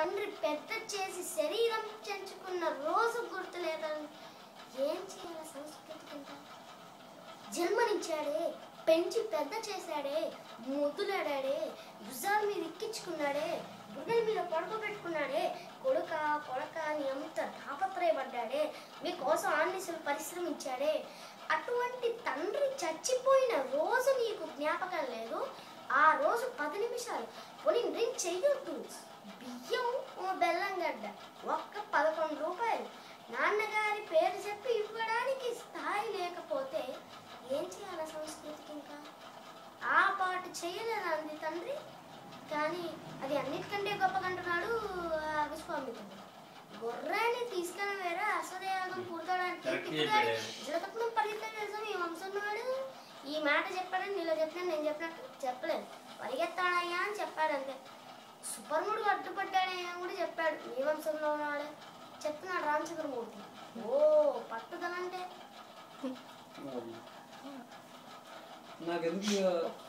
తండ్రి పెద్ద చేసి శరీరం చెంచుకున్న రోజు గుర్తులేదని ఏం చేయాలి సంస్కృతి కింద జన్మనిచ్చాడే పెంచి పెద్ద చేశాడే ముద్దులాడాడే భుజాల మీద ఎక్కించుకున్నాడే గుడ్డల మీద పడుకోబెట్టుకున్నాడే కొడుక కొడక అని అంత తాపత్రయపడ్డాడే మీకోసం ఆన్నిసలు పరిశ్రమించాడే అటువంటి తండ్రి చచ్చిపోయిన రోజు నీకు జ్ఞాపకం లేదు ఆ రోజు పది నిమిషాలు పోనీ డ్రింక్ చెయ్యొద్దు బియ్యం ఓ బెల్లం గడ్డ ఒక్క పదకొండు రూపాయలు నాన్నగారి పేరు చెప్పి ఇవ్వడానికి స్థాయి లేకపోతే ఏం చేయాలి సంస్కృతికి ఇంకా ఆ పాటు చేయలేదండి తండ్రి కానీ అది అన్నిటికంటే గొప్పగంటున్నాడు ఆ విశ్వామిత్రుడు గొర్రెని తీసుకెళ్ళి వేరే అశ్వదయాగం పూర్తవడానికి Correct తిప్పుతాడు చెప్పాడు. జగత్నం పరిగెత్తాడు తెలుసా ఈ వంశంవాడు ఈ మాట చెప్పాడని నీలో చెప్పినా నేను చెప్పినట్టు చెప్పలేదు పరిగెత్తాడయ్యా అని చెప్పాడు అంతే సుపర్ణుడు అడ్డుపడ్డాడయ్యా అని కూడా చెప్పాడు మీ వంశంలో ఉన్నాడే చెప్తున్నాడు రామచంద్రమూర్తి ఓ పట్టుదలంటే నాకెందుకు